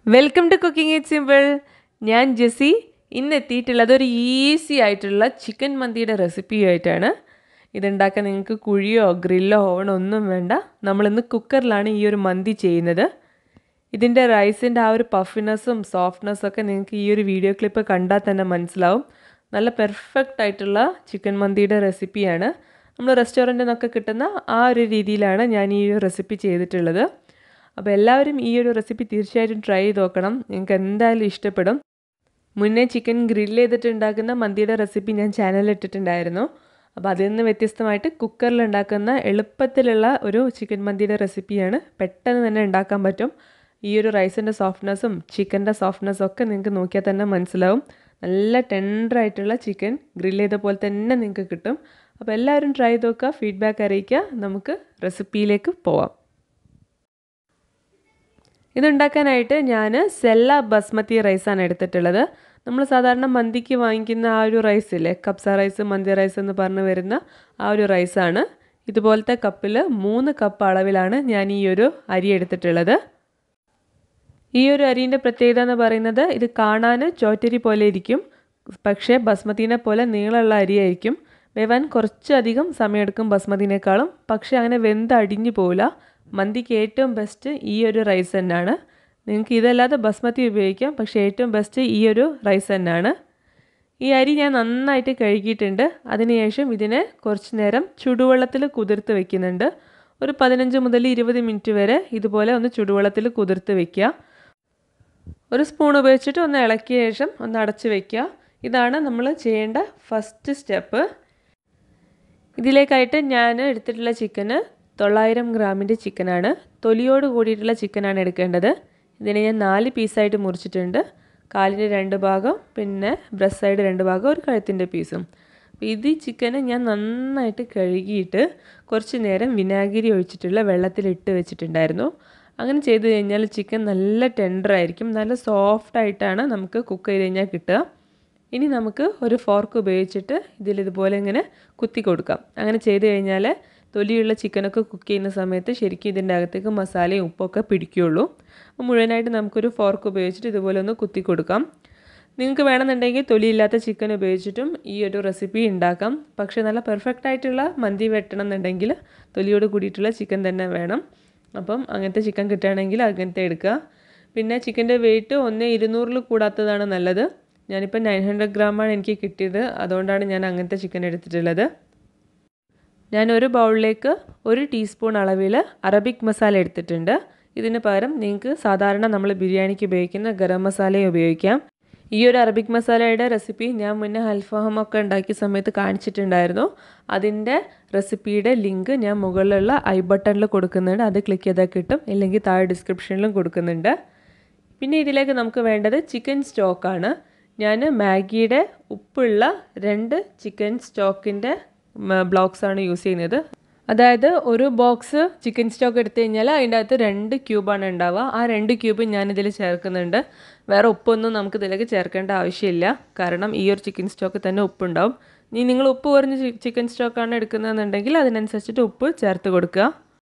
welcome to cooking it simple ഞാൻ ജെസ്സി ഇന്ന് എത്തിയിട്ടുള്ളത് ഒരു ഈസി ആയിട്ടുള്ള ചിക്കൻ മന്തിയുടെ റെസിപ്പിയായിട്ടാണ് ഇതുണ്ടാക്കാൻ നിങ്ങൾക്ക് കുഴിയോ ഗ്രില്ലോ ഓവണോ ഒന്നും വേണ്ട നമ്മളിന്ന് കുക്കറിലാണ് ഈ ഒരു മന്തി ചെയ്യുന്നത് ഇതിൻ്റെ റൈസിൻ്റെ ആ ഒരു പഫിനെസ്സും സോഫ്റ്റ്നെസ്സും ഒക്കെ നിങ്ങൾക്ക് ഈ ഒരു വീഡിയോ ക്ലിപ്പ് കണ്ടാൽ തന്നെ മനസ്സിലാവും നല്ല പെർഫെക്റ്റ് ആയിട്ടുള്ള ചിക്കൻ മന്തിയുടെ റെസിപ്പിയാണ് നമ്മൾ റെസ്റ്റോറൻറ്റിൽ നിന്നൊക്കെ കിട്ടുന്ന ആ ഒരു രീതിയിലാണ് ഞാൻ ഈ ഒരു റെസിപ്പി ചെയ്തിട്ടുള്ളത് അപ്പോൾ എല്ലാവരും ഈ ഒരു റെസിപ്പി തീർച്ചയായിട്ടും ട്രൈ ചെയ്ത് നോക്കണം നിങ്ങൾക്ക് എന്തായാലും ഇഷ്ടപ്പെടും മുന്നേ ചിക്കൻ ഗ്രില്ല് ചെയ്തിട്ട് ഉണ്ടാക്കുന്ന മന്തിയുടെ റെസിപ്പി ഞാൻ ചാനലിൽ ഇട്ടിട്ടുണ്ടായിരുന്നു അപ്പോൾ അതിൽ നിന്ന് വ്യത്യസ്തമായിട്ട് കുക്കറിൽ ഉണ്ടാക്കുന്ന എളുപ്പത്തിലുള്ള ഒരു ചിക്കൻ മന്തിയുടെ റെസിപ്പിയാണ് പെട്ടെന്ന് തന്നെ ഉണ്ടാക്കാൻ പറ്റും ഈ ഒരു റൈസിൻ്റെ സോഫ്റ്റ്നെസ്സും ചിക്കൻ്റെ സോഫ്റ്റ്നെസ്സും ഒക്കെ നിങ്ങൾക്ക് നോക്കിയാൽ തന്നെ മനസ്സിലാവും നല്ല ടെൻഡറായിട്ടുള്ള ചിക്കൻ ഗ്രില്ല് ചെയ്ത പോലെ തന്നെ നിങ്ങൾക്ക് കിട്ടും അപ്പോൾ എല്ലാവരും ട്രൈ ചെയ്ത് നോക്കുക ഫീഡ്ബാക്ക് അറിയിക്കുക നമുക്ക് റെസിപ്പിയിലേക്ക് പോവാം ഇതുണ്ടാക്കാനായിട്ട് ഞാൻ സെല്ല ബസ്മതി റൈസാണ് എടുത്തിട്ടുള്ളത് നമ്മൾ സാധാരണ മന്തിക്ക് വാങ്ങിക്കുന്ന ആ ഒരു റൈസ് ഇല്ലേ കപ്സ റൈസ് മന്തി റൈസ് എന്ന് പറഞ്ഞ് വരുന്ന ആ ഒരു റൈസാണ് ഇതുപോലത്തെ കപ്പിൽ മൂന്ന് കപ്പ് അളവിലാണ് ഞാൻ ഈ ഒരു അരി എടുത്തിട്ടുള്ളത് ഈ ഒരു അരിൻ്റെ പ്രത്യേകത എന്ന് പറയുന്നത് ഇത് കാണാൻ ചോറ്റരി പോലെ ഇരിക്കും പക്ഷേ ബസ്മതിനെ പോലെ നീളമുള്ള അരിയായിരിക്കും വേവാൻ കുറച്ചധികം സമയമെടുക്കും ബസ്മതിനേക്കാളും പക്ഷേ അങ്ങനെ വെന്ത് അടിഞ്ഞു പോവില്ല മന്തിക്ക് ഏറ്റവും ബെസ്റ്റ് ഈ ഒരു റൈസ് തന്നെയാണ് നിങ്ങൾക്ക് ഇതല്ലാതെ ബസ്മതി ഉപയോഗിക്കാം പക്ഷേ ഏറ്റവും ബെസ്റ്റ് ഈ ഒരു റൈസ് തന്നെയാണ് ഈ അരി ഞാൻ നന്നായിട്ട് കഴുകിയിട്ടുണ്ട് അതിനുശേഷം ഇതിനെ കുറച്ച് നേരം ചുടുവെള്ളത്തിൽ കുതിർത്ത് വെക്കുന്നുണ്ട് ഒരു പതിനഞ്ച് മുതൽ ഇരുപത് മിനിറ്റ് വരെ ഇതുപോലെ ഒന്ന് ചുടുവെള്ളത്തിൽ കുതിർത്ത് വെക്കുക ഒരു സ്പൂൺ ഉപയോഗിച്ചിട്ട് ഒന്ന് ഇളക്കിയ ശേഷം ഒന്ന് അടച്ച് വെക്കുക ഇതാണ് നമ്മൾ ചെയ്യേണ്ട ഫസ്റ്റ് സ്റ്റെപ്പ് ഇതിലേക്കായിട്ട് ഞാൻ എടുത്തിട്ടുള്ള ചിക്കന് തൊള്ളായിരം ഗ്രാമിൻ്റെ ചിക്കനാണ് തൊലിയോട് കൂടിയിട്ടുള്ള ചിക്കനാണ് എടുക്കേണ്ടത് ഇതിനെ ഞാൻ നാല് പീസായിട്ട് മുറിച്ചിട്ടുണ്ട് കാലിൻ്റെ രണ്ട് ഭാഗം പിന്നെ ബ്രസ്റ്റ് സൈഡ് രണ്ട് ഭാഗം ഒരു കഴുത്തിൻ്റെ പീസും അപ്പോൾ ഇത് ചിക്കന് ഞാൻ നന്നായിട്ട് കഴുകിയിട്ട് കുറച്ച് നേരം വിനാഗിരി ഒഴിച്ചിട്ടുള്ള വെള്ളത്തിലിട്ട് വെച്ചിട്ടുണ്ടായിരുന്നു അങ്ങനെ ചെയ്ത് കഴിഞ്ഞാൽ ചിക്കൻ നല്ല ടെൻഡർ ആയിരിക്കും നല്ല സോഫ്റ്റ് ആയിട്ടാണ് നമുക്ക് കുക്ക് ചെയ്ത് കഴിഞ്ഞാൽ കിട്ടുക ഇനി നമുക്ക് ഒരു ഫോർക്ക് ഉപയോഗിച്ചിട്ട് ഇതിലിതുപോലെ ഇങ്ങനെ കുത്തി കൊടുക്കാം അങ്ങനെ ചെയ്ത് കഴിഞ്ഞാൽ തൊലിയുള്ള ചിക്കനൊക്കെ കുക്ക് ചെയ്യുന്ന സമയത്ത് ശരിക്കും ഇതിൻ്റെ അകത്തേക്ക് മസാലയും ഉപ്പൊക്കെ പിടിക്കുകയുള്ളൂ അപ്പോൾ മുഴുവനായിട്ട് നമുക്കൊരു ഫോർക്ക് ഉപയോഗിച്ചിട്ട് ഇതുപോലെ ഒന്ന് കുത്തി കൊടുക്കാം നിങ്ങൾക്ക് വേണമെന്നുണ്ടെങ്കിൽ തൊലിയില്ലാത്ത ചിക്കൻ ഉപയോഗിച്ചിട്ടും ഈ ഒരു റെസിപ്പി ഉണ്ടാക്കാം പക്ഷേ നല്ല പെർഫെക്റ്റ് ആയിട്ടുള്ള മന്തി വെട്ടണം എന്നുണ്ടെങ്കിൽ തൊലിയോട് കൂടിയിട്ടുള്ള ചിക്കൻ തന്നെ വേണം അപ്പം അങ്ങനത്തെ ചിക്കൻ കിട്ടുകയാണെങ്കിൽ അങ്ങനത്തെ എടുക്കുക പിന്നെ ചിക്കൻ്റെ വെയിറ്റ് ഒന്ന് ഇരുന്നൂറിൽ കൂടാത്തതാണ് നല്ലത് ഞാനിപ്പോൾ നയൻ ഹൺഡ്രഡ് ഗ്രാമാണ് എനിക്ക് കിട്ടിയത് അതുകൊണ്ടാണ് ഞാൻ അങ്ങനത്തെ ചിക്കൻ എടുത്തിട്ടുള്ളത് ഞാൻ ഒരു ബൗളിലേക്ക് ഒരു ടീസ്പൂൺ അളവിൽ അറബിക് മസാല എടുത്തിട്ടുണ്ട് ഇതിന് പകരം നിങ്ങൾക്ക് സാധാരണ നമ്മൾ ബിരിയാണിക്ക് ഉപയോഗിക്കുന്ന ഗരം മസാലയും ഉപയോഗിക്കാം ഈ ഒരു അറബിക് മസാലയുടെ റെസിപ്പി ഞാൻ മുന്നേ അൽഫാമൊക്കെ ഉണ്ടാക്കിയ സമയത്ത് കാണിച്ചിട്ടുണ്ടായിരുന്നു അതിൻ്റെ റെസിപ്പിയുടെ ലിങ്ക് ഞാൻ മുകളിലുള്ള ഐ ബട്ടണിൽ കൊടുക്കുന്നുണ്ട് അത് ക്ലിക്ക് ചെയ്താൽ കിട്ടും ഇല്ലെങ്കിൽ താഴെ ഡിസ്ക്രിപ്ഷനിലും കൊടുക്കുന്നുണ്ട് പിന്നെ ഇതിലേക്ക് നമുക്ക് വേണ്ടത് ചിക്കൻ സ്റ്റോക്കാണ് ഞാൻ മാഗിയുടെ ഉപ്പുള്ള രണ്ട് ചിക്കൻ സ്റ്റോക്കിൻ്റെ ബ്ലോക്സാണ് യൂസ് ചെയ്യുന്നത് അതായത് ഒരു ബോക്സ് ചിക്കൻ സ്റ്റോക്ക് എടുത്തു കഴിഞ്ഞാൽ അതിൻ്റെ അകത്ത് രണ്ട് ക്യൂബാണ് ഉണ്ടാവുക ആ രണ്ട് ക്യൂബ് ഞാനിതിൽ ചേർക്കുന്നുണ്ട് വേറെ ഉപ്പൊന്നും നമുക്ക് ഇതിലേക്ക് ചേർക്കേണ്ട ആവശ്യമില്ല കാരണം ഈ ഒരു ചിക്കൻ സ്റ്റോക്ക് തന്നെ ഉപ്പുണ്ടാവും ഇനി നിങ്ങൾ ഉപ്പ് കുറഞ്ഞ ചിക്കൻ സ്റ്റോക്കാണ് എടുക്കുന്നതെന്നുണ്ടെങ്കിൽ അതിനനുസരിച്ചിട്ട് ഉപ്പ് ചേർത്ത് കൊടുക്കുക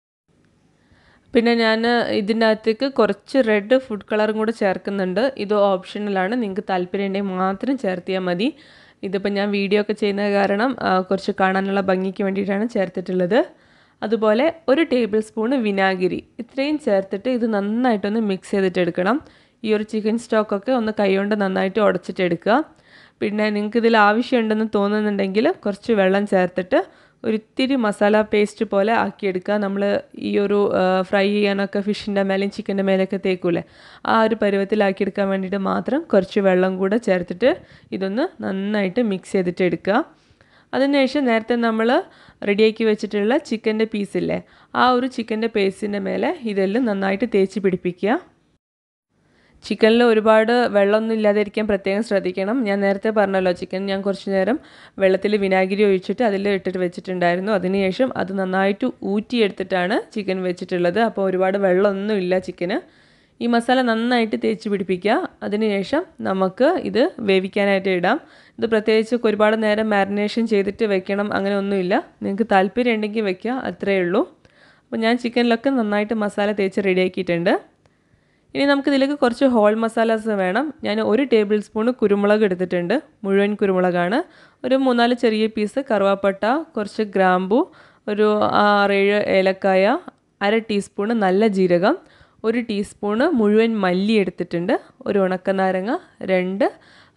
പിന്നെ ഞാൻ ഇതിൻ്റെ അകത്തേക്ക് കുറച്ച് റെഡ് ഫുഡ് കളറും കൂടെ ചേർക്കുന്നുണ്ട് ഇത് ഓപ്ഷണലാണ് നിങ്ങൾക്ക് താല്പര്യം ഉണ്ടെങ്കിൽ മാത്രം ചേർത്തിയാൽ മതി ഇതിപ്പോൾ ഞാൻ വീഡിയോ ഒക്കെ ചെയ്യുന്ന കാരണം കുറച്ച് കാണാനുള്ള ഭംഗിക്ക് വേണ്ടിയിട്ടാണ് ചേർത്തിട്ടുള്ളത് അതുപോലെ ഒരു ടേബിൾ സ്പൂണ് വിനാഗിരി ഇത്രയും ചേർത്തിട്ട് ഇത് നന്നായിട്ടൊന്ന് മിക്സ് ചെയ്തിട്ട് എടുക്കണം ഈ ഒരു ചിക്കൻ സ്റ്റോക്കൊക്കെ ഒന്ന് കൈകൊണ്ട് നന്നായിട്ട് ഉടച്ചിട്ട് എടുക്കുക പിന്നെ നിങ്ങൾക്ക് ഇതിൽ ആവശ്യമുണ്ടെന്ന് തോന്നുന്നുണ്ടെങ്കിൽ കുറച്ച് വെള്ളം ചേർത്തിട്ട് ഒരിത്തിരി മസാല പേസ്റ്റ് പോലെ ആക്കിയെടുക്കുക നമ്മൾ ഈ ഒരു ഫ്രൈ ചെയ്യാനൊക്കെ ഫിഷിൻ്റെ മേലെയും ചിക്കൻ്റെ മേലെയൊക്കെ തേക്കൂലേ ആ ഒരു പരുവത്തിലാക്കിയെടുക്കാൻ വേണ്ടിയിട്ട് മാത്രം കുറച്ച് വെള്ളം കൂടെ ചേർത്തിട്ട് ഇതൊന്ന് നന്നായിട്ട് മിക്സ് ചെയ്തിട്ട് എടുക്കുക അതിനുശേഷം നേരത്തെ നമ്മൾ റെഡിയാക്കി വെച്ചിട്ടുള്ള ചിക്കൻ്റെ പീസില്ലേ ആ ഒരു ചിക്കൻ്റെ പേസ്റ്റിൻ്റെ മേലെ ഇതെല്ലാം നന്നായിട്ട് തേച്ച് പിടിപ്പിക്കുക ചിക്കനിൽ ഒരുപാട് വെള്ളമൊന്നും ഇല്ലാതിരിക്കാൻ പ്രത്യേകം ശ്രദ്ധിക്കണം ഞാൻ നേരത്തെ പറഞ്ഞല്ലോ ചിക്കൻ ഞാൻ കുറച്ച് നേരം വെള്ളത്തിൽ വിനാഗിരി ഒഴിച്ചിട്ട് അതിൽ ഇട്ടിട്ട് വെച്ചിട്ടുണ്ടായിരുന്നു അതിനുശേഷം അത് നന്നായിട്ട് ഊറ്റിയെടുത്തിട്ടാണ് ചിക്കൻ വെച്ചിട്ടുള്ളത് അപ്പോൾ ഒരുപാട് വെള്ളമൊന്നും ഇല്ല ചിക്കന് ഈ മസാല നന്നായിട്ട് തേച്ച് പിടിപ്പിക്കുക അതിനുശേഷം നമുക്ക് ഇത് വേവിക്കാനായിട്ട് ഇടാം ഇത് പ്രത്യേകിച്ച് ഒരുപാട് നേരം മാരിനേഷൻ ചെയ്തിട്ട് വെക്കണം അങ്ങനെ ഒന്നുമില്ല നിങ്ങൾക്ക് താല്പര്യം ഉണ്ടെങ്കിൽ വെക്കുക അത്രയേ ഉള്ളൂ അപ്പോൾ ഞാൻ ചിക്കനിലൊക്കെ നന്നായിട്ട് മസാല തേച്ച് റെഡിയാക്കിയിട്ടുണ്ട് ഇനി നമുക്കിതിലേക്ക് കുറച്ച് ഹോൾ മസാലാസ് വേണം ഞാൻ ഒരു ടേബിൾ സ്പൂൺ കുരുമുളക് എടുത്തിട്ടുണ്ട് മുഴുവൻ കുരുമുളകാണ് ഒരു മൂന്നാല് ചെറിയ പീസ് കറുവാപ്പട്ട കുറച്ച് ഗ്രാമ്പു ഒരു ആറേഴ് ഏലക്കായ അര ടീസ്പൂണ് നല്ല ജീരകം ഒരു ടീസ്പൂണ് മുഴുവൻ മല്ലി എടുത്തിട്ടുണ്ട് ഒരു ഉണക്കനാരങ്ങ രണ്ട്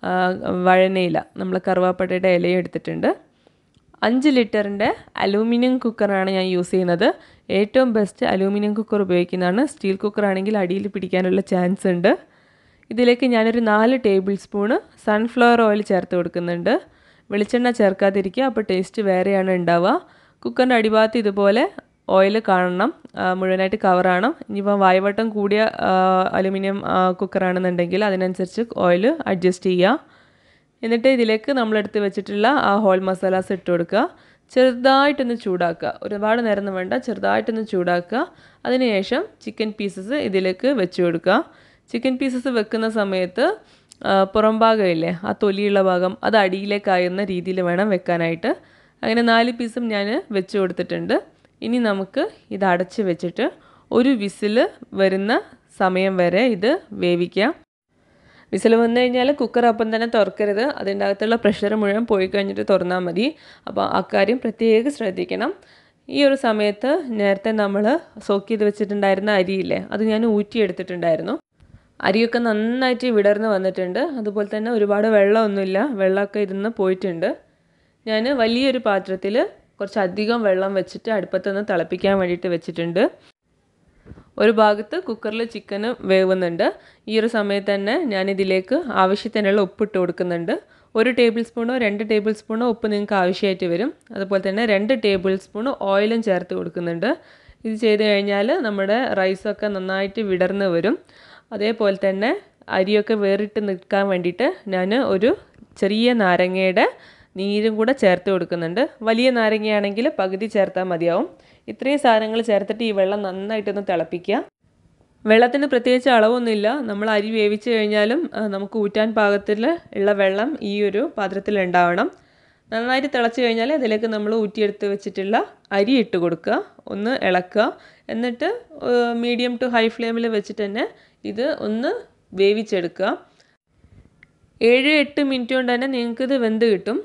വഴനയില നമ്മൾ കറുവാപ്പട്ടയുടെ ഇലയും എടുത്തിട്ടുണ്ട് അഞ്ച് ലിറ്ററിൻ്റെ അലൂമിനിയം കുക്കറാണ് ഞാൻ യൂസ് ചെയ്യുന്നത് ഏറ്റവും ബെസ്റ്റ് അലൂമിനിയം കുക്കർ ഉപയോഗിക്കുന്നതാണ് സ്റ്റീൽ കുക്കറാണെങ്കിൽ അടിയിൽ പിടിക്കാനുള്ള ചാൻസ് ഉണ്ട് ഇതിലേക്ക് ഞാനൊരു നാല് ടേബിൾ സ്പൂണ് സൺഫ്ലവർ ഓയിൽ ചേർത്ത് കൊടുക്കുന്നുണ്ട് വെളിച്ചെണ്ണ ചേർക്കാതിരിക്കുക അപ്പോൾ ടേസ്റ്റ് വേറെയാണ് ഉണ്ടാവുക കുക്കറിൻ്റെ അടിഭാഗത്ത് ഇതുപോലെ ഓയിൽ കാണണം മുഴുവനായിട്ട് കവറാണ് ഇനിയിപ്പോൾ വായുവട്ടം കൂടിയ അലുമിനിയം കുക്കറാണെന്നുണ്ടെങ്കിൽ അതിനനുസരിച്ച് ഓയിൽ അഡ്ജസ്റ്റ് ചെയ്യുക എന്നിട്ട് ഇതിലേക്ക് നമ്മളെടുത്ത് വെച്ചിട്ടുള്ള ആ ഹോൾ മസാലാസ് ഇട്ട് കൊടുക്കുക ചെറുതായിട്ടൊന്ന് ചൂടാക്കുക ഒരുപാട് നേരം വേണ്ട ചെറുതായിട്ടൊന്ന് ചൂടാക്കുക അതിനുശേഷം ചിക്കൻ പീസസ് ഇതിലേക്ക് വെച്ച് കൊടുക്കുക ചിക്കൻ പീസസ് വെക്കുന്ന സമയത്ത് പുറം ഭാഗമില്ലേ ആ തൊലിയുള്ള ഭാഗം അത് അടിയിലേക്കായുന്ന രീതിയിൽ വേണം വെക്കാനായിട്ട് അങ്ങനെ നാല് പീസും ഞാൻ വെച്ച് കൊടുത്തിട്ടുണ്ട് ഇനി നമുക്ക് ഇത് അടച്ച് വെച്ചിട്ട് ഒരു വിസിൽ വരുന്ന സമയം വരെ ഇത് വേവിക്കാം വിസിൽ വന്നു കഴിഞ്ഞാൽ കുക്കർ അപ്പം തന്നെ തുറക്കരുത് അതിൻ്റെ അകത്തുള്ള പ്രഷർ മുഴുവൻ പോയി കഴിഞ്ഞിട്ട് തുറന്നാൽ മതി അപ്പോൾ അക്കാര്യം പ്രത്യേകം ശ്രദ്ധിക്കണം ഈ ഒരു സമയത്ത് നേരത്തെ നമ്മൾ സോക്ക് ചെയ്ത് വെച്ചിട്ടുണ്ടായിരുന്ന അരിയില്ലേ അത് ഞാൻ ഊറ്റിയെടുത്തിട്ടുണ്ടായിരുന്നു അരിയൊക്കെ നന്നായിട്ട് വിടർന്ന് വന്നിട്ടുണ്ട് അതുപോലെ തന്നെ ഒരുപാട് വെള്ളമൊന്നുമില്ല വെള്ളമൊക്കെ ഇരുന്ന് പോയിട്ടുണ്ട് ഞാൻ വലിയൊരു പാത്രത്തിൽ കുറച്ചധികം വെള്ളം വെച്ചിട്ട് അടുപ്പത്തുനിന്ന് തിളപ്പിക്കാൻ വേണ്ടിയിട്ട് വെച്ചിട്ടുണ്ട് ഒരു ഭാഗത്ത് കുക്കറിൽ ചിക്കന് വേവുന്നുണ്ട് ഈ ഒരു സമയത്ത് തന്നെ ഞാനിതിലേക്ക് ആവശ്യത്തിനുള്ള ഉപ്പിട്ട് കൊടുക്കുന്നുണ്ട് ഒരു ടേബിൾ സ്പൂണോ രണ്ട് ടേബിൾ സ്പൂണോ ഉപ്പ് നിങ്ങൾക്ക് ആവശ്യമായിട്ട് വരും അതുപോലെ തന്നെ രണ്ട് ടേബിൾ സ്പൂൺ ഓയിലും ചേർത്ത് കൊടുക്കുന്നുണ്ട് ഇത് ചെയ്ത് കഴിഞ്ഞാൽ നമ്മുടെ റൈസൊക്കെ നന്നായിട്ട് വിടർന്ന് വരും അതേപോലെ തന്നെ അരിയൊക്കെ വേറിട്ട് നിൽക്കാൻ വേണ്ടിയിട്ട് ഞാൻ ഒരു ചെറിയ നാരങ്ങയുടെ നീരും കൂടെ ചേർത്ത് കൊടുക്കുന്നുണ്ട് വലിയ നാരങ്ങയാണെങ്കിൽ പകുതി ചേർത്താൽ മതിയാവും ഇത്രയും സാധനങ്ങൾ ചേർത്തിട്ട് ഈ വെള്ളം നന്നായിട്ടൊന്ന് തിളപ്പിക്കുക വെള്ളത്തിന് പ്രത്യേകിച്ച് അളവൊന്നുമില്ല നമ്മൾ അരി വേവിച്ച് കഴിഞ്ഞാലും നമുക്ക് ഊറ്റാൻ പാകത്തിൽ ഉള്ള വെള്ളം ഈ ഒരു പാത്രത്തിൽ ഉണ്ടാവണം നന്നായിട്ട് തിളച്ച് കഴിഞ്ഞാൽ അതിലേക്ക് നമ്മൾ ഊറ്റിയെടുത്ത് വെച്ചിട്ടുള്ള അരി ഇട്ട് കൊടുക്കുക ഒന്ന് ഇളക്കുക എന്നിട്ട് മീഡിയം ടു ഹൈ ഫ്ലെയിമിൽ വെച്ചിട്ട് തന്നെ ഇത് ഒന്ന് വേവിച്ചെടുക്കുക ഏഴ് എട്ട് മിനിറ്റ് കൊണ്ട് തന്നെ നിങ്ങൾക്കിത് വെന്ത് കിട്ടും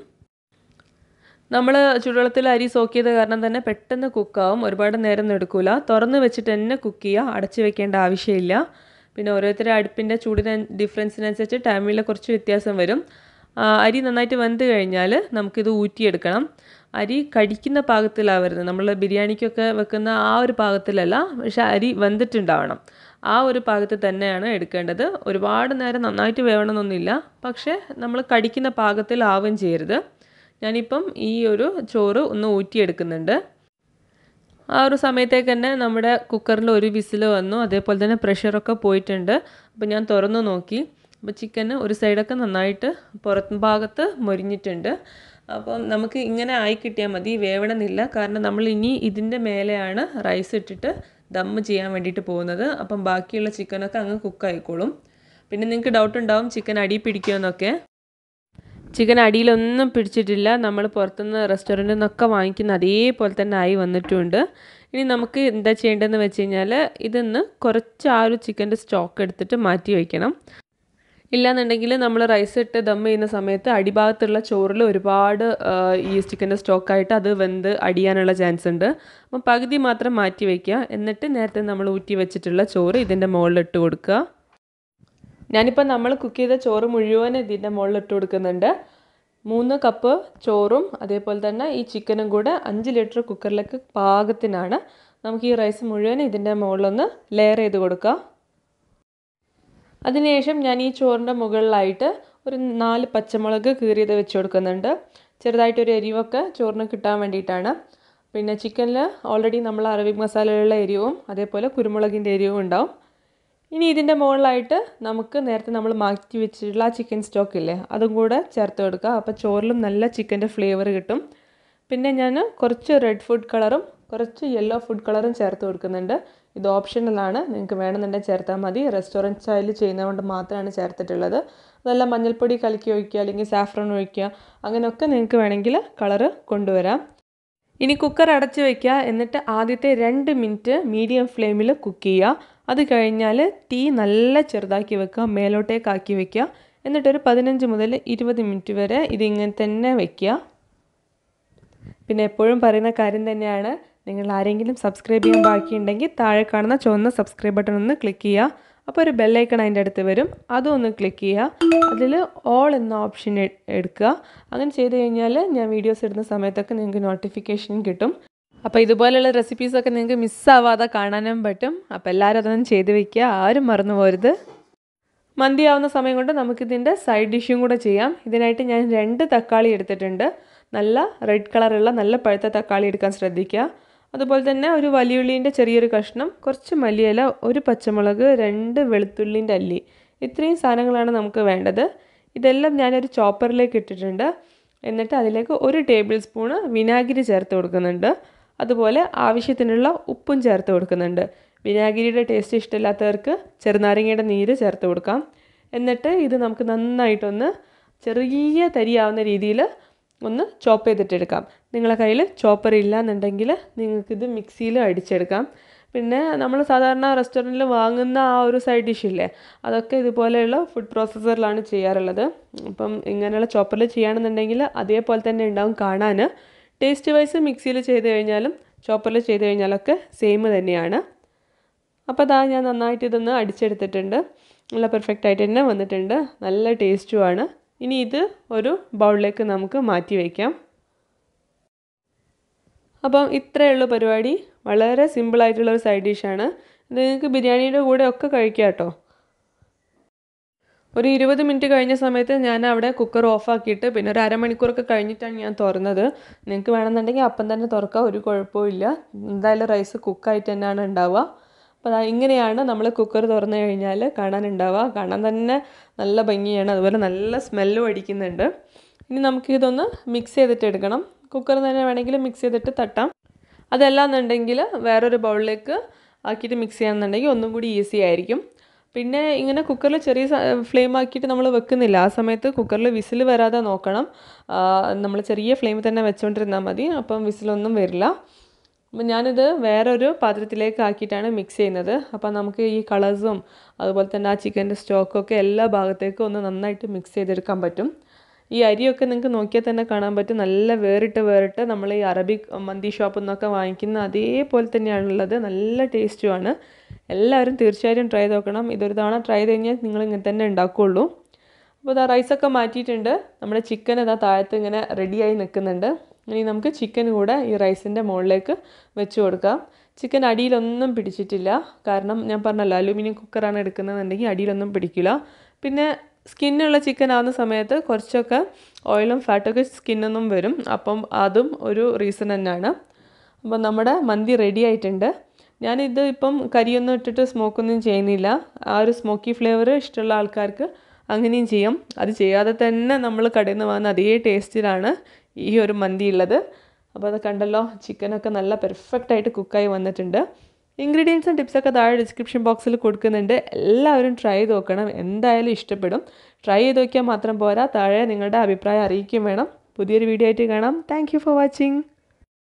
നമ്മൾ ചൂടുവെള്ളത്തിൽ അരി സോക്ക് ചെയ്ത കാരണം തന്നെ പെട്ടെന്ന് കുക്കാവും ഒരുപാട് നേരം ഒന്നും എടുക്കില്ല തുറന്ന് വെച്ചിട്ട് തന്നെ കുക്ക് ചെയ്യുക അടച്ച് വെക്കേണ്ട ആവശ്യമില്ല പിന്നെ ഓരോരുത്തരുടെ അടുപ്പിൻ്റെ ചൂടിന് ഡിഫറൻസിനനുസരിച്ച് ടൈമിൽ കുറച്ച് വ്യത്യാസം വരും അരി നന്നായിട്ട് വെന്ത് കഴിഞ്ഞാൽ നമുക്കിത് ഊറ്റിയെടുക്കണം അരി കടിക്കുന്ന പാകത്തിലാവരുത് നമ്മൾ ബിരിയാണിക്കൊക്കെ വെക്കുന്ന ആ ഒരു പാകത്തിലല്ല പക്ഷെ അരി വെന്തിട്ടുണ്ടാവണം ആ ഒരു പാകത്തിൽ തന്നെയാണ് എടുക്കേണ്ടത് ഒരുപാട് നേരം നന്നായിട്ട് വേവണമെന്നൊന്നുമില്ല പക്ഷേ നമ്മൾ കടിക്കുന്ന പാകത്തിലാവുകയും ചെയ്യരുത് ഞാനിപ്പം ഈ ഒരു ചോറ് ഒന്ന് ഊറ്റിയെടുക്കുന്നുണ്ട് ആ ഒരു സമയത്തേക്ക് തന്നെ നമ്മുടെ കുക്കറിൽ ഒരു വിസിൽ വന്നു അതേപോലെ തന്നെ പ്രഷറൊക്കെ പോയിട്ടുണ്ട് അപ്പോൾ ഞാൻ തുറന്നു നോക്കി അപ്പോൾ ചിക്കന് ഒരു സൈഡൊക്കെ നന്നായിട്ട് പുറത്ത് ഭാഗത്ത് മൊരിഞ്ഞിട്ടുണ്ട് അപ്പം നമുക്ക് ഇങ്ങനെ ആയി കിട്ടിയാൽ മതി വേവണമെന്നില്ല കാരണം നമ്മൾ ഇനി ഇതിൻ്റെ മേലെയാണ് റൈസ് ഇട്ടിട്ട് ദമ്മ് ചെയ്യാൻ വേണ്ടിയിട്ട് പോകുന്നത് അപ്പം ബാക്കിയുള്ള ചിക്കനൊക്കെ അങ്ങ് കുക്കായിക്കോളും പിന്നെ നിങ്ങൾക്ക് ഡൗട്ട് ഉണ്ടാവും ചിക്കൻ അടി പിടിക്കുമെന്നൊക്കെ ചിക്കൻ അടിയിലൊന്നും പിടിച്ചിട്ടില്ല നമ്മൾ പുറത്തുനിന്ന് റെസ്റ്റോറൻറ്റിൽ നിന്നൊക്കെ വാങ്ങിക്കുന്ന അതേപോലെ തന്നെ ആയി വന്നിട്ടുമുണ്ട് ഇനി നമുക്ക് എന്താ ചെയ്യേണ്ടതെന്ന് വെച്ച് കഴിഞ്ഞാൽ ഇതൊന്ന് കുറച്ച് ആ ഒരു ചിക്കൻ്റെ സ്റ്റോക്ക് എടുത്തിട്ട് മാറ്റി വയ്ക്കണം ഇല്ലാന്നുണ്ടെങ്കിൽ നമ്മൾ റൈസ് ഇട്ട് ദം ചെയ്യുന്ന സമയത്ത് അടിഭാഗത്തുള്ള ചോറിൽ ഒരുപാട് ഈ ചിക്കൻ്റെ സ്റ്റോക്കായിട്ട് അത് വെന്ത് അടിയാനുള്ള ചാൻസ് ഉണ്ട് അപ്പം പകുതി മാത്രം മാറ്റി വയ്ക്കുക എന്നിട്ട് നേരത്തെ നമ്മൾ ഊറ്റി വെച്ചിട്ടുള്ള ചോറ് ഇതിൻ്റെ മുകളിൽ ഇട്ട് കൊടുക്കുക ഞാനിപ്പോൾ നമ്മൾ കുക്ക് ചെയ്ത ചോറ് മുഴുവൻ ഇതിൻ്റെ മുകളിൽ ഇട്ട് കൊടുക്കുന്നുണ്ട് മൂന്ന് കപ്പ് ചോറും അതേപോലെ തന്നെ ഈ ചിക്കനും കൂടെ അഞ്ച് ലിറ്റർ കുക്കറിലേക്ക് പാകത്തിനാണ് നമുക്ക് ഈ റൈസ് മുഴുവൻ ഇതിൻ്റെ മുകളിലൊന്ന് ലെയർ ചെയ്ത് കൊടുക്കുക അതിനുശേഷം ഞാൻ ഈ ചോറിൻ്റെ മുകളിലായിട്ട് ഒരു നാല് പച്ചമുളക് കീറിയത് വെച്ച് കൊടുക്കുന്നുണ്ട് ചെറുതായിട്ടൊരു എരിവൊക്കെ ചോറിന് കിട്ടാൻ വേണ്ടിയിട്ടാണ് പിന്നെ ചിക്കനിൽ ഓൾറെഡി നമ്മൾ അറബിക് മസാലയിലുള്ള എരിവും അതേപോലെ കുരുമുളകിൻ്റെ എരിവും ഉണ്ടാവും ഇനി ഇതിൻ്റെ മുകളിലായിട്ട് നമുക്ക് നേരത്തെ നമ്മൾ മാറ്റി വെച്ചിട്ടുള്ള ആ ചിക്കൻ സ്റ്റോക്ക് ഇല്ലേ അതും കൂടെ ചേർത്ത് കൊടുക്കുക അപ്പോൾ ചോറിലും നല്ല ചിക്കൻ്റെ ഫ്ലേവർ കിട്ടും പിന്നെ ഞാൻ കുറച്ച് റെഡ് ഫുഡ് കളറും കുറച്ച് യെല്ലോ ഫുഡ് കളറും ചേർത്ത് കൊടുക്കുന്നുണ്ട് ഇത് ഓപ്ഷണലാണ് നിങ്ങൾക്ക് വേണമെന്നുണ്ടെങ്കിൽ ചേർത്താൽ മതി റെസ്റ്റോറൻറ്റ് സ്റ്റൈലിൽ ചെയ്യുന്നതുകൊണ്ട് മാത്രമാണ് ചേർത്തിട്ടുള്ളത് അതല്ല മഞ്ഞൾപ്പൊടി കലക്കി ഒഴിക്കുക അല്ലെങ്കിൽ സാഫ്രോൺ ഒഴിക്കുക അങ്ങനെയൊക്കെ നിങ്ങൾക്ക് വേണമെങ്കിൽ കളറ് കൊണ്ടുവരാം ഇനി കുക്കർ അടച്ച് വയ്ക്കുക എന്നിട്ട് ആദ്യത്തെ രണ്ട് മിനിറ്റ് മീഡിയം ഫ്ലെയിമിൽ കുക്ക് ചെയ്യുക അത് കഴിഞ്ഞാൽ തീ നല്ല ചെറുതാക്കി വെക്കുക മേലോട്ടേക്കാക്കി വെക്കുക എന്നിട്ടൊരു പതിനഞ്ച് മുതൽ ഇരുപത് മിനിറ്റ് വരെ ഇതിങ്ങനെ തന്നെ വയ്ക്കുക പിന്നെ എപ്പോഴും പറയുന്ന കാര്യം തന്നെയാണ് നിങ്ങൾ ആരെങ്കിലും സബ്സ്ക്രൈബ് ചെയ്യാൻ ബാക്കിയുണ്ടെങ്കിൽ താഴെ കാണുന്ന ചുവന്ന സബ്സ്ക്രൈബ് ബട്ടൺ ഒന്ന് ക്ലിക്ക് ചെയ്യുക അപ്പോൾ ഒരു ബെല്ലൈക്കൺ അതിൻ്റെ അടുത്ത് വരും അതും ഒന്ന് ക്ലിക്ക് ചെയ്യുക അതിൽ ഓൾ എന്ന ഓപ്ഷൻ എടുക്കുക അങ്ങനെ ചെയ്ത് കഴിഞ്ഞാൽ ഞാൻ വീഡിയോസ് ഇടുന്ന സമയത്തൊക്കെ നിങ്ങൾക്ക് നോട്ടിഫിക്കേഷൻ കിട്ടും അപ്പോൾ ഇതുപോലെയുള്ള റെസിപ്പീസൊക്കെ നിങ്ങൾക്ക് മിസ്സാവാതെ കാണാനും പറ്റും അപ്പോൾ എല്ലാവരും അതൊന്നും ചെയ്ത് വെക്കുക ആരും മറന്നു പോരുത് മന്തി ആവുന്ന സമയം കൊണ്ട് നമുക്കിതിൻ്റെ സൈഡ് ഡിഷും കൂടെ ചെയ്യാം ഇതിനായിട്ട് ഞാൻ രണ്ട് തക്കാളി എടുത്തിട്ടുണ്ട് നല്ല റെഡ് കളറുള്ള നല്ല പഴുത്ത തക്കാളി എടുക്കാൻ ശ്രദ്ധിക്കുക അതുപോലെ തന്നെ ഒരു വലിയുള്ളീൻ്റെ ചെറിയൊരു കഷ്ണം കുറച്ച് മല്ലിയില ഒരു പച്ചമുളക് രണ്ട് വെളുത്തുള്ളിൻ്റെ അല്ലി ഇത്രയും സാധനങ്ങളാണ് നമുക്ക് വേണ്ടത് ഇതെല്ലാം ഞാനൊരു ചോപ്പറിലേക്ക് ഇട്ടിട്ടുണ്ട് എന്നിട്ട് അതിലേക്ക് ഒരു ടേബിൾ സ്പൂണ് വിനാഗിരി ചേർത്ത് കൊടുക്കുന്നുണ്ട് അതുപോലെ ആവശ്യത്തിനുള്ള ഉപ്പും ചേർത്ത് കൊടുക്കുന്നുണ്ട് വിനാഗിരിയുടെ ടേസ്റ്റ് ഇഷ്ടമില്ലാത്തവർക്ക് ചെറുനാരങ്ങയുടെ നീര് ചേർത്ത് കൊടുക്കാം എന്നിട്ട് ഇത് നമുക്ക് നന്നായിട്ടൊന്ന് ചെറിയ തരിയാവുന്ന രീതിയിൽ ഒന്ന് ചോപ്പ് ചെയ്തിട്ടെടുക്കാം നിങ്ങളെ കയ്യിൽ ചോപ്പർ ഇല്ല എന്നുണ്ടെങ്കിൽ നിങ്ങൾക്കിത് മിക്സിയിൽ അടിച്ചെടുക്കാം പിന്നെ നമ്മൾ സാധാരണ റെസ്റ്റോറൻറ്റിൽ വാങ്ങുന്ന ആ ഒരു സൈഡ് ഡിഷ് ഇല്ലേ അതൊക്കെ ഇതുപോലെയുള്ള ഫുഡ് പ്രോസസ്സറിലാണ് ചെയ്യാറുള്ളത് അപ്പം ഇങ്ങനെയുള്ള ചോപ്പറിൽ ചെയ്യുകയാണെന്നുണ്ടെങ്കിൽ അതേപോലെ തന്നെ ഉണ്ടാവും കാണാൻ ടേസ്റ്റ് വൈസ് മിക്സിയിൽ ചെയ്ത് കഴിഞ്ഞാലും ചോപ്പറിൽ ചെയ്ത് കഴിഞ്ഞാലൊക്കെ സെയിം തന്നെയാണ് അപ്പോൾ അതാ ഞാൻ നന്നായിട്ട് ഇതൊന്ന് അടിച്ചെടുത്തിട്ടുണ്ട് നല്ല പെർഫെക്റ്റ് ആയിട്ട് തന്നെ വന്നിട്ടുണ്ട് നല്ല ടേസ്റ്റുമാണ് ഇനി ഇത് ഒരു ബൗളിലേക്ക് നമുക്ക് മാറ്റി വയ്ക്കാം അപ്പം ഇത്രയേ ഉള്ളൂ പരിപാടി വളരെ സിമ്പിളായിട്ടുള്ള ഒരു സൈഡ് ഡിഷാണ് ഇത് നിങ്ങൾക്ക് ബിരിയാണിയുടെ കൂടെ ഒക്കെ കഴിക്കാം കേട്ടോ ഒരു ഇരുപത് മിനിറ്റ് കഴിഞ്ഞ സമയത്ത് ഞാൻ അവിടെ കുക്കർ ഓഫാക്കിയിട്ട് പിന്നെ ഒരു അരമണിക്കൂറൊക്കെ കഴിഞ്ഞിട്ടാണ് ഞാൻ തുറന്നത് നിങ്ങൾക്ക് വേണമെന്നുണ്ടെങ്കിൽ അപ്പം തന്നെ തുറക്കാം ഒരു കുഴപ്പമില്ല എന്തായാലും റൈസ് കുക്കായിട്ട് തന്നെയാണ് ഉണ്ടാവുക അപ്പോൾ ഇങ്ങനെയാണ് നമ്മൾ കുക്കർ തുറന്നു കഴിഞ്ഞാൽ കാണാനുണ്ടാവുക കാണാൻ തന്നെ നല്ല ഭംഗിയാണ് അതുപോലെ നല്ല സ്മെല്ലും അടിക്കുന്നുണ്ട് ഇനി നമുക്കിതൊന്ന് മിക്സ് ചെയ്തിട്ട് എടുക്കണം കുക്കർ തന്നെ വേണമെങ്കിൽ മിക്സ് ചെയ്തിട്ട് തട്ടാം അതല്ല എന്നുണ്ടെങ്കിൽ വേറൊരു ബൗളിലേക്ക് ആക്കിയിട്ട് മിക്സ് ചെയ്യാമെന്നുണ്ടെങ്കിൽ ഒന്നും കൂടി ഈസി ആയിരിക്കും പിന്നെ ഇങ്ങനെ കുക്കറിൽ ചെറിയ ഫ്ലെയിം ആക്കിയിട്ട് നമ്മൾ വെക്കുന്നില്ല ആ സമയത്ത് കുക്കറിൽ വിസിൽ വരാതെ നോക്കണം നമ്മൾ ചെറിയ ഫ്ലെയിമിൽ തന്നെ വെച്ചുകൊണ്ടിരുന്നാൽ മതി അപ്പം വിസിലൊന്നും വരില്ല അപ്പം ഞാനിത് വേറൊരു പാത്രത്തിലേക്ക് ആക്കിയിട്ടാണ് മിക്സ് ചെയ്യുന്നത് അപ്പം നമുക്ക് ഈ കളേഴ്സും അതുപോലെ തന്നെ ആ ചിക്കൻ്റെ സ്റ്റോക്കൊക്കെ എല്ലാ ഭാഗത്തേക്കും ഒന്ന് നന്നായിട്ട് മിക്സ് ചെയ്തെടുക്കാൻ പറ്റും ഈ അരിയൊക്കെ നിങ്ങൾക്ക് നോക്കിയാൽ തന്നെ കാണാൻ പറ്റും നല്ല വേറിട്ട് വേറിട്ട് നമ്മൾ ഈ അറബിക് മന്തി ഷോപ്പിൽ നിന്നൊക്കെ വാങ്ങിക്കുന്ന അതേപോലെ തന്നെയാണുള്ളത് നല്ല ടേസ്റ്റുമാണ് എല്ലാവരും തീർച്ചയായും ട്രൈ നോക്കണം ഇതൊരു തവണ ട്രൈ ചെയ്ത് കഴിഞ്ഞാൽ നിങ്ങൾ ഇങ്ങനെ തന്നെ ഉണ്ടാക്കുകയുള്ളൂ അപ്പോൾ ഇതാ റൈസൊക്കെ മാറ്റിയിട്ടുണ്ട് നമ്മുടെ ചിക്കൻ ഇതാ താഴത്ത് ഇങ്ങനെ റെഡിയായി നിൽക്കുന്നുണ്ട് ഇനി നമുക്ക് ചിക്കൻ കൂടെ ഈ റൈസിൻ്റെ മുകളിലേക്ക് വെച്ച് കൊടുക്കാം ചിക്കൻ അടിയിലൊന്നും പിടിച്ചിട്ടില്ല കാരണം ഞാൻ പറഞ്ഞല്ലോ അലൂമിനിയം കുക്കറാണ് എടുക്കുന്നതെന്നുണ്ടെങ്കിൽ അടിയിലൊന്നും പിടിക്കില്ല പിന്നെ സ്കിന്നുള്ള ചിക്കൻ ആവുന്ന സമയത്ത് കുറച്ചൊക്കെ ഓയിലും ഫാറ്റൊക്കെ സ്കിന്നൊന്നും വരും അപ്പം അതും ഒരു റീസൺ തന്നെയാണ് അപ്പം നമ്മുടെ മന്തി റെഡി ആയിട്ടുണ്ട് ഞാനിത് ഇപ്പം കരിയൊന്നും ഇട്ടിട്ട് സ്മോക്കൊന്നും ചെയ്യുന്നില്ല ആ ഒരു സ്മോക്കി ഫ്ലേവർ ഇഷ്ടമുള്ള ആൾക്കാർക്ക് അങ്ങനെയും ചെയ്യാം അത് ചെയ്യാതെ തന്നെ നമ്മൾ കടയിൽ നിന്ന് വാങ്ങുന്ന അതേ ടേസ്റ്റിലാണ് ഈ ഒരു മന്തി ഉള്ളത് അപ്പോൾ അത് കണ്ടല്ലോ ചിക്കനൊക്കെ നല്ല പെർഫെക്റ്റ് ആയിട്ട് കുക്കായി വന്നിട്ടുണ്ട് ഇൻഗ്രീഡിയൻസും ടിപ്സൊക്കെ താഴെ ഡിസ്ക്രിപ്ഷൻ ബോക്സിൽ കൊടുക്കുന്നുണ്ട് എല്ലാവരും ട്രൈ ചെയ്ത് നോക്കണം എന്തായാലും ഇഷ്ടപ്പെടും ട്രൈ ചെയ്ത് നോക്കിയാൽ മാത്രം പോരാ താഴെ നിങ്ങളുടെ അഭിപ്രായം അറിയിക്കുകയും വേണം പുതിയൊരു വീഡിയോ ആയിട്ട് കാണാം താങ്ക് ഫോർ വാച്ചിങ്